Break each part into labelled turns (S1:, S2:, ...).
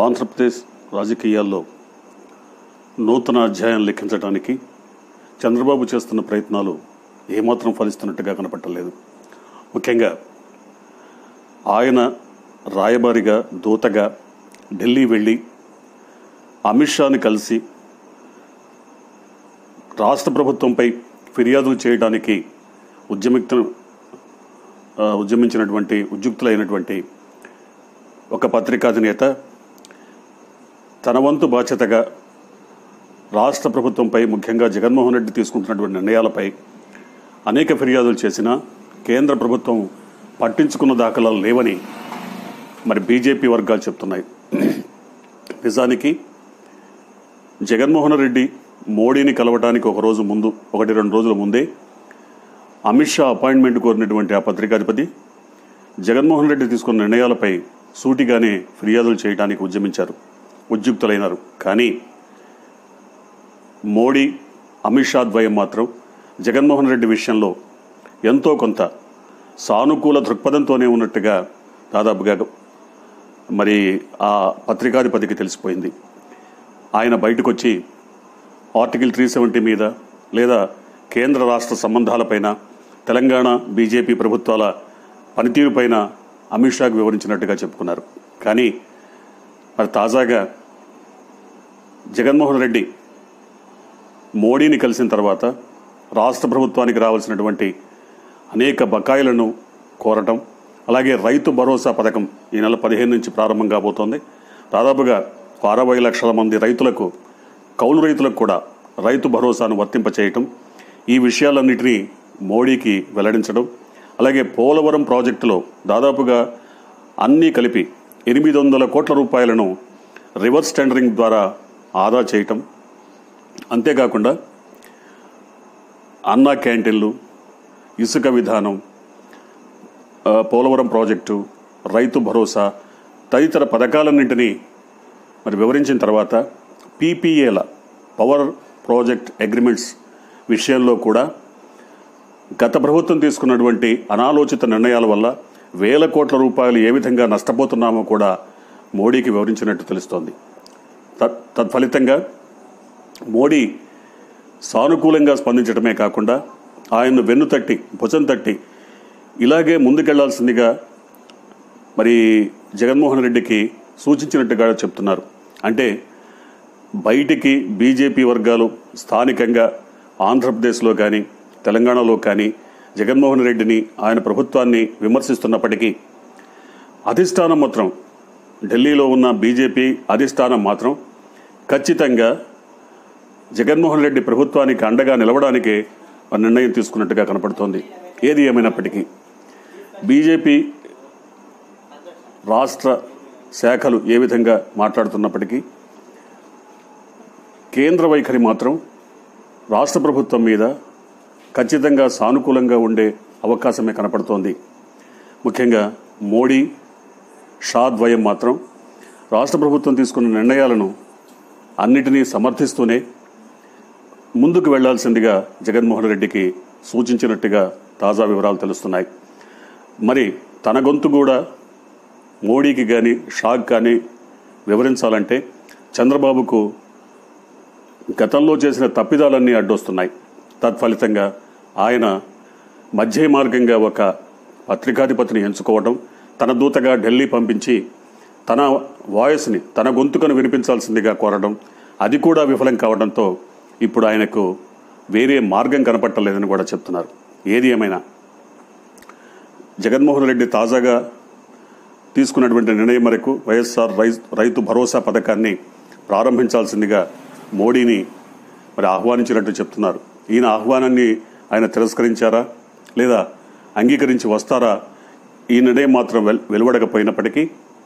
S1: ఆంధ్రప్రదేశ్ రాజకీయాల్లో నూతన అధ్యాయం లెక్కించడానికి చంద్రబాబు చేస్తున్న ప్రయత్నాలు ఏమాత్రం ఫలిస్తున్నట్టుగా కనపట్టలేదు ముఖ్యంగా ఆయన రాయబారిగా దూతగా ఢిల్లీ వెళ్ళి అమిత్ షాని కలిసి రాష్ట్ర ప్రభుత్వంపై ఫిర్యాదులు చేయడానికి ఉద్యమిక్త ఆ, ఉద్యమించినటువంటి ఉద్యుక్తులైనటువంటి ఒక పత్రికాధినేత తన వంతు బాధ్యతగా రాష్ట్ర ప్రభుత్వంపై ముఖ్యంగా జగన్మోహన్ రెడ్డి తీసుకుంటున్నటువంటి నిర్ణయాలపై అనేక ఫిర్యాదులు చేసినా కేంద్ర ప్రభుత్వం పట్టించుకున్న దాఖలాలు లేవని మరి బీజేపీ వర్గాలు చెప్తున్నాయి నిజానికి జగన్మోహన్ రెడ్డి మోడీని కలవటానికి ఒక రోజు ముందు ఒకటి రెండు రోజుల ముందే అమిత్ షా అపాయింట్మెంట్ కోరినటువంటి ఆ పత్రికాధిపతి జగన్మోహన్ రెడ్డి తీసుకున్న నిర్ణయాలపై సూటిగానే ఫిర్యాదులు చేయడానికి ఉద్యమించారు ఉద్యుక్తులైనారు కానీ మోడీ అమిత్ షా ద్వయం మాత్రం జగన్మోహన్ రెడ్డి విషయంలో ఎంతో కొంత సానుకూల దృక్పథంతోనే ఉన్నట్టుగా దాదాపుగా మరి ఆ పత్రికాధిపతికి తెలిసిపోయింది ఆయన బయటకు వచ్చి ఆర్టికల్ త్రీ సెవెంటీ మీద లేదా కేంద్ర రాష్ట్ర సంబంధాలపైన తెలంగాణ బీజేపీ ప్రభుత్వాల పనితీరుపైన అమిత్ షాకు వివరించినట్టుగా చెప్పుకున్నారు కానీ మరి తాజాగా జగన్మోహన్ రెడ్డి మోడీని కలిసిన తర్వాత రాష్ట్ర ప్రభుత్వానికి రావాల్సినటువంటి అనేక బకాయిలను కోరటం అలాగే రైతు భరోసా పథకం ఈ నెల పదిహేను నుంచి ప్రారంభం కాబోతోంది దాదాపుగా అరవై లక్షల మంది రైతులకు కౌలు రైతులకు కూడా రైతు భరోసాను వర్తింపచేయటం ఈ విషయాలన్నిటినీ మోడీకి వెల్లడించడం అలాగే పోలవరం ప్రాజెక్టులో దాదాపుగా అన్నీ కలిపి ఎనిమిది వందల కోట్ల రూపాయలను రివర్స్ టెండరింగ్ ద్వారా ఆదా చేయటం అంతేకాకుండా అన్నా క్యాంటీన్లు ఇసుక విధానం ఆ, పోలవరం ప్రాజెక్టు రైతు భరోసా తదితర పథకాలన్నింటినీ మరి వివరించిన తర్వాత పీపీఏల పవర్ ప్రాజెక్ట్ అగ్రిమెంట్స్ విషయంలో కూడా గత ప్రభుత్వం తీసుకున్నటువంటి అనాలోచిత నిర్ణయాల వల్ల వేల కోట్ల రూపాయలు ఏ విధంగా నష్టపోతున్నామో కూడా మోడీకి వివరించినట్టు తెలుస్తోంది తత్ తత్ఫలితంగా మోడీ సానుకూలంగా స్పందించడమే కాకుండా ఆయన్ను వెన్ను తట్టి భుజం తట్టి ఇలాగే ముందుకెళ్లాల్సిందిగా మరి జగన్మోహన్ రెడ్డికి సూచించినట్టుగా చెప్తున్నారు అంటే బయటికి బీజేపీ వర్గాలు స్థానికంగా ఆంధ్రప్రదేశ్లో కానీ తెలంగాణలో కానీ జగన్మోహన్ రెడ్డిని ఆయన ప్రభుత్వాన్ని విమర్శిస్తున్నప్పటికీ అధిష్టానం మాత్రం ఢిల్లీలో ఉన్న బీజేపీ అధిష్టానం మాత్రం ఖచ్చితంగా జగన్మోహన్ రెడ్డి ప్రభుత్వానికి అండగా నిలవడానికే ఒక నిర్ణయం తీసుకున్నట్టుగా కనపడుతోంది ఏది ఏమైనప్పటికీ బీజేపీ రాష్ట్ర శాఖలు ఏ విధంగా మాట్లాడుతున్నప్పటికీ కేంద్ర వైఖరి మాత్రం రాష్ట్ర ప్రభుత్వం మీద ఖచ్చితంగా సానుకూలంగా ఉండే అవకాశమే కనపడుతోంది ముఖ్యంగా మోడీ షా ద్వయం మాత్రం రాష్ట్ర ప్రభుత్వం తీసుకున్న నిర్ణయాలను అన్నిటినీ సమర్థిస్తూనే ముందుకు వెళ్లాల్సిందిగా జగన్మోహన్ రెడ్డికి సూచించినట్టుగా తాజా వివరాలు తెలుస్తున్నాయి మరి తన గొంతు కూడా మోడీకి కానీ షాక్ కానీ వివరించాలంటే చంద్రబాబుకు గతంలో చేసిన తప్పిదాలన్నీ అడ్డొస్తున్నాయి తత్ఫలితంగా ఆయన మధ్య మార్గంగా ఒక పత్రికాధిపతిని ఎంచుకోవడం తన దూతగా ఢిల్లీ పంపించి తన వాయిస్ని తన గొంతుకను వినిపించాల్సిందిగా కోరడం అది కూడా విఫలం కావడంతో ఇప్పుడు ఆయనకు వేరే మార్గం కనపట్టలేదని కూడా చెప్తున్నారు ఏది ఏమైనా జగన్మోహన్ రెడ్డి తాజాగా తీసుకున్నటువంటి నిర్ణయం మేరకు వైఎస్ఆర్ రై- రైతు భరోసా పథకాన్ని ప్రారంభించాల్సిందిగా మోడీని మరి ఆహ్వానించినట్టు చెప్తున్నారు ఈయన ఆహ్వానాన్ని ఆయన తిరస్కరించారా లేదా అంగీకరించి వస్తారా ఈ నిర్ణయం మాత్రం వెల్ వెలువడకపోయినప్పటికీ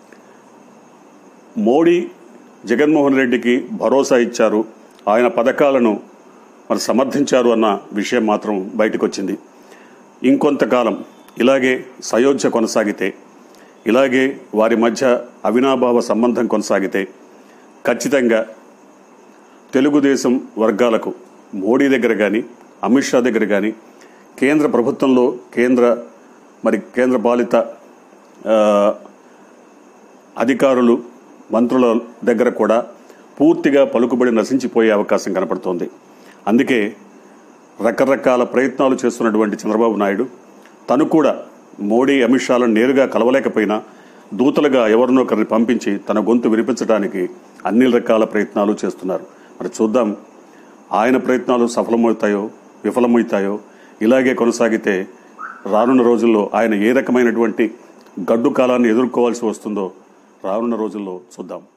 S1: మోడీ జగన్మోహన్ రెడ్డికి భరోసా ఇచ్చారు ఆయన పథకాలను మరి సమర్థించారు అన్న విషయం మాత్రం బయటకు వచ్చింది ఇంకొంతకాలం ఇలాగే సయోధ్య కొనసాగితే ఇలాగే వారి మధ్య అవినాభావ సంబంధం కొనసాగితే ఖచ్చితంగా తెలుగుదేశం వర్గాలకు మోడీ దగ్గర కానీ అమిత్ షా దగ్గర కానీ కేంద్ర ప్రభుత్వంలో కేంద్ర మరి కేంద్ర పాలిత ఆ, అధికారులు మంత్రుల దగ్గర కూడా పూర్తిగా పలుకుబడి నశించిపోయే అవకాశం కనపడుతోంది అందుకే రకరకాల ప్రయత్నాలు చేస్తున్నటువంటి చంద్రబాబు నాయుడు తను కూడా మోడీ అమిత్ షాలను నేరుగా కలవలేకపోయినా దూతలుగా ఎవరినో ఒకరిని పంపించి తన గొంతు వినిపించడానికి అన్ని రకాల ప్రయత్నాలు చేస్తున్నారు మరి చూద్దాం ఆయన ప్రయత్నాలు సఫలమవుతాయో విఫలమవుతాయో ఇలాగే కొనసాగితే రానున్న రోజుల్లో ఆయన ఏ రకమైనటువంటి గడ్డు కాలాన్ని ఎదుర్కోవాల్సి వస్తుందో రానున్న రోజుల్లో చూద్దాం